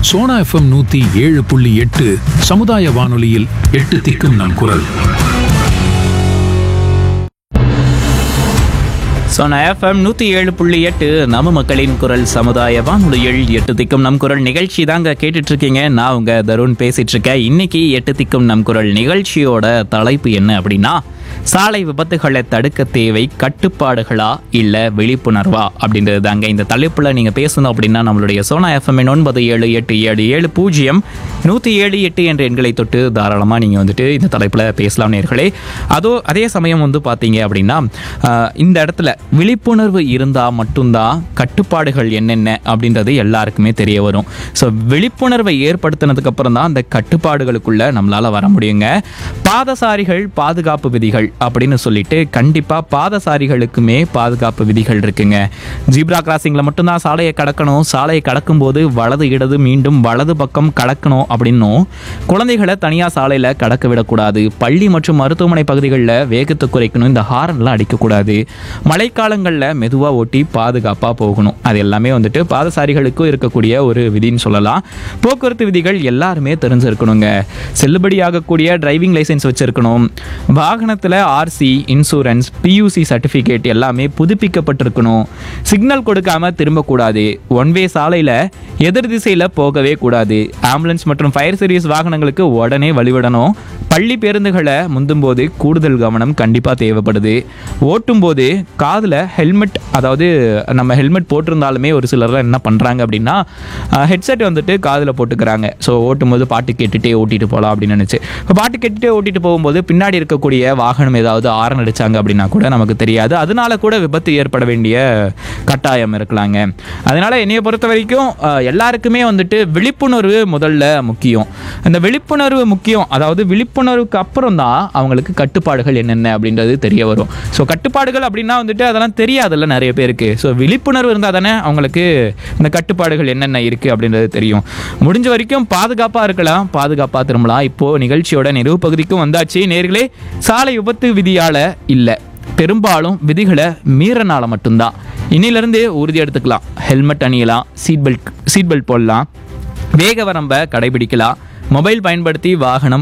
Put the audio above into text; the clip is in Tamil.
சோனா எஃப்எம் நூத்தி ஏழு புள்ளி எட்டு சமுதாய வானொலியில் எட்டு திக்கும் நம் குரல் சோனா எஃப்எம் நூற்றி ஏழு புள்ளி எட்டு நம்ம மக்களின் குரல் சமுதாய வானொலியில் எட்டு திக்கும் நம் குரல் நிகழ்ச்சி தாங்க கேட்டுட்டு இருக்கீங்க நான் உங்க தருண் பேசிட்டு இருக்கேன் இன்னைக்கு எட்டு திக்கும் நம் குரல் நிகழ்ச்சியோட தலைப்பு என்ன அப்படின்னா சாலை விபத்துகளை தடுக்க தேவை கட்டுப்பாடுகளா இல்ல விழிப்புணர்வா அப்படின்றது தாங்க இந்த தலைப்புல நீங்க பேசணும் அப்படின்னா நம்மளுடைய சோனா எஃப்எம் ஒன்பது ஏழு எட்டு ஏழு ஏழு பூஜ்ஜியம் நூற்றி ஏழு எட்டு என்ற எண்களை தொட்டு தாராளமாக நீங்கள் வந்துட்டு இந்த தலைப்பில் பேசலாம் நேர்களே அதோ அதே சமயம் வந்து பார்த்தீங்க அப்படின்னா ஆஹ், இந்த இடத்துல விழிப்புணர்வு இருந்தால் மட்டும்தான் கட்டுப்பாடுகள் என்னென்ன அப்படின்றது எல்லாருக்குமே தெரிய வரும் ஸோ விழிப்புணர்வை ஏற்படுத்தினதுக்கு அப்புறம் தான் அந்த கட்டுப்பாடுகளுக்குள்ள நம்மளால வர முடியுங்க பாதசாரிகள் பாதுகாப்பு விதிகள் அப்படின்னு சொல்லிட்டு கண்டிப்பாக பாதசாரிகளுக்குமே பாதுகாப்பு விதிகள் இருக்குங்க ஜீப்ரா கிராசிங்கில் மட்டும்தான் சாலையை கடக்கணும் சாலையை கடக்கும்போது வலது இடது மீண்டும் வலது பக்கம் கடக்கணும் அப்படின்னும் குழந்தைகளை தனியாக சாலையில் கடக்க விடக்கூடாது பள்ளி மற்றும் மருத்துவமனை பகுதிகளில் வேகத்தை குறைக்கணும் இந்த ஹாரன்லாம் அடிக்கக்கூடாது மழைக்காலங்களில் மெதுவாக ஓட்டி பாதுகாப்பாக போகணும் அது எல்லாமே வந்துட்டு பாதசாரிகளுக்கும் இருக்கக்கூடிய ஒரு விதின்னு சொல்லலாம் போக்குவரத்து விதிகள் எல்லாருமே தெரிஞ்சிருக்கணுங்க செல்லுபடியாகக்கூடிய டிரைவிங் லைசென்ஸ் வச்சிருக்கணும் வாகனத்தில் ஆர்சி இன்சூரன்ஸ் பியூசி சர்டிஃபிகேட் எல்லாமே புதுப்பிக்கப்பட்டிருக்கணும் சிக்னல் கொடுக்காம திரும்பக்கூடாது ஒன் வே சாலையில் எதிர் திசையில் போகவே கூடாது ஆம்புலன்ஸ் மற்றும் ஃபயர் சர்வீஸ் வாகனங்களுக்கு உடனே வழிவிடணும் பள்ளி பேருந்துகளை முந்தும்போது கூடுதல் கவனம் கண்டிப்பாக தேவைப்படுது ஓட்டும்போது காதில் ஹெல்மெட் அதாவது நம்ம ஹெல்மெட் போட்டிருந்தாலுமே ஒரு சிலர்லாம் என்ன பண்ணுறாங்க அப்படின்னா ஹெட்செட் வந்துட்டு காதில் போட்டுக்கிறாங்க ஸோ ஓட்டும்போது பாட்டு கேட்டுகிட்டே ஓட்டிட்டு போகலாம் அப்படின்னு நினச்சி இப்போ பாட்டு கேட்டுகிட்டே ஓட்டிட்டு போகும்போது பின்னாடி இருக்கக்கூடிய வாகனம் ஏதாவது ஆரன் அடிச்சாங்க அப்படின்னா கூட நமக்கு தெரியாது அதனால கூட விபத்து ஏற்பட வேண்டிய கட்டாயம் இருக்கலாங்க அதனால என்னைய பொறுத்த வரைக்கும் அஹ், எல்லாருக்குமே வந்துட்டு விழிப்புணர்வு முதல்ல முக்கியம் அந்த விழிப்புணர்வு முக்கியம் அதாவது விழிப்புணர்வுக்கு அப்புறம் தான் அவங்களுக்கு கட்டுப்பாடுகள் என்னென்ன அப்படின்றது தெரிய வரும் ஸோ கட்டுப்பாடுகள் அப்படின்னா வந்துட்டு அதெல்லாம் தெரியாதுல்ல நிறைய பேருக்கு ஸோ விழிப்புணர்வு இருந்தால் தானே அவங்களுக்கு இந்த கட்டுப்பாடுகள் என்னென்ன இருக்குது அப்படின்றது தெரியும் முடிஞ்ச வரைக்கும் பாதுகாப்பாக இருக்கலாம் பாதுகாப்பாக திரும்பலாம் இப்போது நிகழ்ச்சியோட நிறைவு பகுதிக்கும் வந்தாச்சு நேர்களே சாலை விபத்து விதியால் இல்லை பெரும்பாலும் விதிகளை மீறனால மட்டும்தான் இன்னிலிருந்து உறுதி எடுத்துக்கலாம் ஹெல்மெட் அணியலாம் சீட் பெல்ட் சீட் பெல்ட் போடலாம் வேக வரம்பை கடைபிடிக்கலாம் மொபைல் பயன்படுத்தி வாகனம்